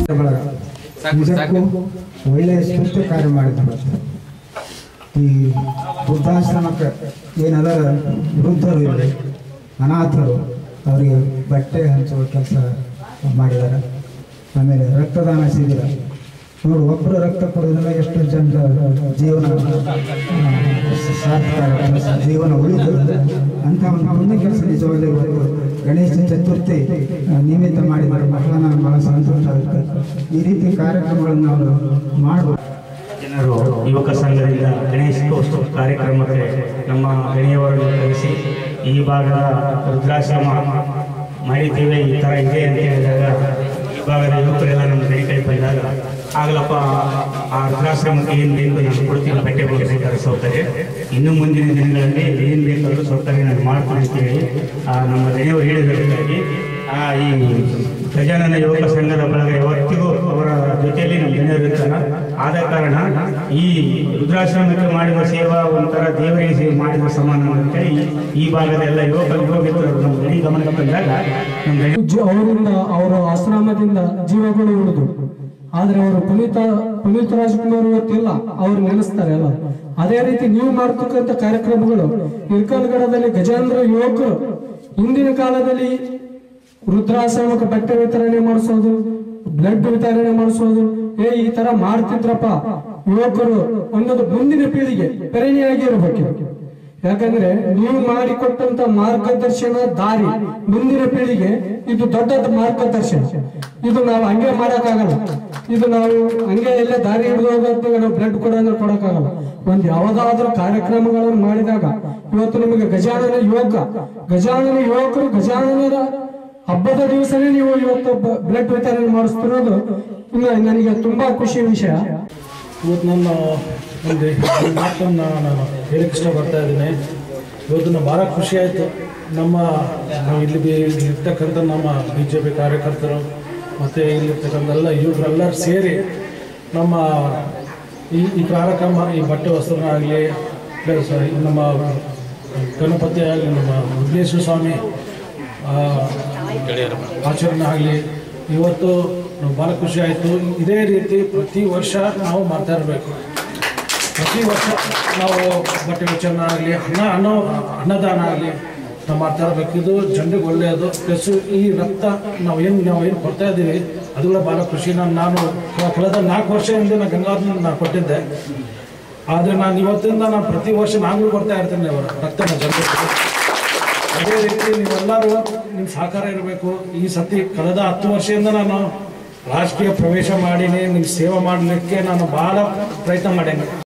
ಬಳಗ ನಿಜಕ್ಕೂ ಒಳ್ಳೆಯ ಸ್ತುತ್ಯ ಕಾರ್ಯ ಮಾಡಿದ್ರು ಈ ವೃದ್ಧಾಶ್ರಮಕ್ಕೆ ಏನದರ ವೃದ್ಧರು ಇಲ್ಲಿ ಅನಾಥರು ಅವರಿಗೆ ಬಟ್ಟೆ ಹಂಚುವ ಕೆಲಸ ಮಾಡಿದ್ದಾರೆ ಆಮೇಲೆ ರಕ್ತದಾನ ಶಿಬಿರ ನೋಡು ಒಬ್ಬರು ರಕ್ತ ಕೊಡೋದ್ರಿಂದ ಎಷ್ಟು ಜನರ ಜೀವನ ಆ, ಸಾರ್ಥಕ ಆಗುತ್ತೆ, ಜೀವನ ಉಳಿತದೆ ಅಂತ ಒಂದು ಪುಣ್ಯ ಕೆಲಸ ನಿಜವಾಗ್ಲೂ ಇವತ್ತು ಗಣೇಶ ಚತುರ್ಥಿ ಆ, ನಿಮಿತ್ತ ಮಾಡಿದ್ದಾರೆ ಬಹಳ ನಾನು ಬಹಳ ಸಂತೋಷ ಆಗುತ್ತೆ ಈ ರೀತಿ ಕಾರ್ಯಕ್ರಮಗಳನ್ನು ನಾವು ಮಾಡಬೇಕು ಜನರು ಯುವಕ ಸಂಘದಿಂದ ಗಣೇಶೋತ್ಸವ ಕಾರ್ಯಕ್ರಮಕ್ಕೆ ನಮ್ಮ ಗಣಿಯವರನ್ನು ಕರೆಸಿ ಈ ಭಾಗದ ರುದ್ರಾಶ್ರಮ ಮಾಡಿದ್ದೇವೆ ಈ ಥರ ಇದೆ ಅಂತ ಹೇಳಿದಾಗ ಈ ಭಾಗದ ಯುವಕರೆಲ್ಲ ನಮ್ಮ ಗಣಿ ಕಡೆ ಬಂದಾಗ ಆಗಲಪ್ಪ ಆ ರುದ್ರಾಶ್ರಮಕ್ಕೆ ಏನು ಬೇಕು ನಾನು ಕೊಡ್ತೀನಿ ಬಟ್ಟೆ ಬೇಕಾದ್ರೆ ಸೌಕರ್ಯ ಇನ್ನು ಮುಂದಿನ ದಿನಗಳಲ್ಲಿ ಏನು ಬೇಕಾದರೂ ಸೌಕರ್ಯ ನಾನು ಮಾಡ್ತೀನಿ ಅಂತೇಳಿ ಆ, ನಮ್ಮ ಗಣಿಯವರು ಹೇಳಿದ್ದಕ್ಕಾಗಿ ಆ ಈ ಗಜಾನನ ಯುವಕ ಸಂಘದ ಬಳಗ ಯಾವತ್ತಿಗೂ ಅವರ ಜೊತೆಯಲ್ಲಿ ನಮ್ಮ ಗಣ್ಯರು ಇರ್ತಾರೆ ಆದ ಕಾರಣ ಈ ರುದ್ರಾಶ್ರಮಕ್ಕೆ ಮಾಡಿದ ಸೇವಾ ಒಂಥರ ದೇವರಿಗೆ ಸೇವೆ ಮಾಡಿದ ಸಮಾನ ಅಂತ ಈ- ಈ ಭಾಗದ ಎಲ್ಲ ಯುವಕ ಯುವ ಮಿತ್ರರು ನಮ್ಮ ಗಣಿ ಗಮನಕ್ಕೆ ಬಂದಾಗ ನಮ್ಮ ಗಣಿ ಜೀ- ಅವರಿಂದ ಅವರ ಆಶ್ರಮದಿಂದ ಜೀವಗಳು ಉಳಿದು ಆದ್ರೆ ಅವರು ಪುನೀತ ಪುನೀತ್ ರಾಜ್ಕುಮಾರ್ ಇವತ್ತಿಲ್ಲ ಅವ್ರು ನೆನೆಸ್ತಾರೆ ಅಲ್ಲ ಅದೇ ರೀತಿ ನೀವು ಮಾಡ್ತಕ್ಕಂಥ ಕಾರ್ಯಕ್ರಮಗಳು ಇರ್ಕಲ್ಗಡದಲ್ಲಿ ಗಜೇಂದ್ರ ಯುವಕರು ಹಿಂದಿನ ಕಾಲದಲ್ಲಿ ವೃದ್ಧಾಶ್ರಮಕ್ಕೆ ಬಟ್ಟೆ ವಿತರಣೆ ಮಾಡಿಸೋದು ಬ್ಲಡ್ ವಿತರಣೆ ಮಾಡಿಸೋದು ಏ ಈ ತರ ಮಾಡ್ತಿದ್ರಪ್ಪ ಯುವಕರು ಅನ್ನೋದು ಮುಂದಿನ ಪೀಳಿಗೆ ಪ್ರೇರಣೆಯಾಗಿ ಇರಬೇಕು ಯಾಕಂದ್ರೆ ನೀವು ಮಾಡಿಕೊಟ್ಟಂತ ಮಾರ್ಗದರ್ಶನ ದಾರಿ ಮುಂದಿನ ಪೀಳಿಗೆ ಇದು ದೊಡ್ಡ ಮಾರ್ಗದರ್ಶನ ಇದು ನಾವು ಹಂಗೆ ಮಾಡಕ್ಕಾಗಲ್ಲ ಇದು ನಾವು ಹಂಗೆ ಎಲ್ಲ ದಾರಿ ಹಿಡಿದು ಹೋಗೋದು ನಾವು ಬ್ಲಡ್ ಕೊಡೋದ್ರೆ ಕೊಡಕ್ಕಾಗಲ್ಲ ಒಂದ್ ಯಾವ್ದಾದ್ರೂ ಕಾರ್ಯಕ್ರಮಗಳನ್ನು ಮಾಡಿದಾಗ ಇವತ್ತು ನಿಮಗೆ ಗಜಾನನ ಯುವಕ ಗಜಾನನ ಯುವಕರು ಗಜಾನನ ಹಬ್ಬದ ದಿವಸನೇ ನೀವು ಇವತ್ತು ಬ್ಲಡ್ ವಿತರಣೆ ಮಾಡಿಸ್ತಿರೋದು ಇನ್ನು ನನಗೆ ತುಂಬಾ ಖುಷಿ ವಿಷಯ ಇವತ್ತು ನನ್ನ ಒಂದು ಈ ಮಾತನ್ನು ನಾನು ಹೇಳಕ್ಕೆ ಇಷ್ಟಪಡ್ತಾ ಇದ್ದೀನಿ ಇವತ್ತು ನಾನು ಭಾಳ ಖುಷಿ ಆಯಿತು ನಮ್ಮ ನಾವು ಇಲ್ಲಿ ಬಿ- ಇಲ್ಲಿ ಇರ್ತಕ್ಕಂಥ ನಮ್ಮ ಬಿ ಜೆ ಪಿ ಕಾರ್ಯಕರ್ತರು ಮತ್ತು ಇಲ್ಲಿರ್ತಕ್ಕಂಥ ಎಲ್ಲ ಯುವಕರೆಲ್ಲರೂ ಸೇರಿ ನಮ್ಮ ಈ ಈ ಕಾರ್ಯಕ್ರಮ ಈ ಬಟ್ಟೆ ವಸ್ತ್ರನ ಆಗಲಿ ಪ್ಲಸ್ ನಮ್ಮ ಗಣಪತಿ ಆಗಲಿ ನಮ್ಮ ವಿಘ್ನೇಶ್ವರ ಸ್ವಾಮಿ ಆ, ಆಚರಣೆ ಆಗಲಿ ಇವತ್ತು ನಾವು ಭಾಳ ಖುಷಿ ಆಯಿತು ಇದೇ ರೀತಿ ಪ್ರತಿ ವರ್ಷ ನಾವು ಮಾಡ್ತಾ ಇರಬೇಕು ಪ್ರತಿ ವರ್ಷ ನಾವು ಬಟ್ಟೆ ವಿಚಾರಣೆ ಆಗಲಿ ಅನ್ನ ಅನ್ನೋ ಅನ್ನದಾನ ಆಗಲಿ ನಾವು ಮಾಡ್ತಾ ಇರಬೇಕು ಇದು ಜನರಿಗೆ ಒಳ್ಳೆಯದು ಪ್ಲಸ್ ಈ ರಕ್ತ ನಾವು ಏನು ನಾವು ಏನು ಕೊಡ್ತಾ ಇದ್ದೀವಿ ಅದೆಲ್ಲ ಭಾಳ ಖುಷಿ ನಾನು ನಾನು ಕ- ಕಳೆದ ನಾಲ್ಕು ವರ್ಷದಿಂದ ನಾನು ಗಂಗಾಧನ ನಾನು ಕೊಟ್ಟಿದ್ದೆ ಆದರೆ ನಾನು ಇವತ್ತಿಂದ ನಾನು ಪ್ರತಿ ವರ್ಷ ನಾನು ಕೊಡ್ತಾ ಇರ್ತೀನಿ ಅವರ ರಕ್ತನ ಜನರಿಗೆ ಅದೇ ರೀತಿ ನೀವೆಲ್ಲರೂ ನಿಮ್ಮ ಸಹಕಾರ ಇರಬೇಕು ಈ ಸತಿ ಕಳೆದ ಹತ್ತು ವರ್ಷದಿಂದ ನಾನು ರಾಜಕೀಯ ಪ್ರವೇಶ ಮಾಡೀನಿ ನಿಮ್ಮ ಸೇವೆ ಮಾಡಲಿಕ್ಕೆ ನಾನು ಭಾಳ ಪ್ರಯತ್ನ ಮಾಡೀನಿ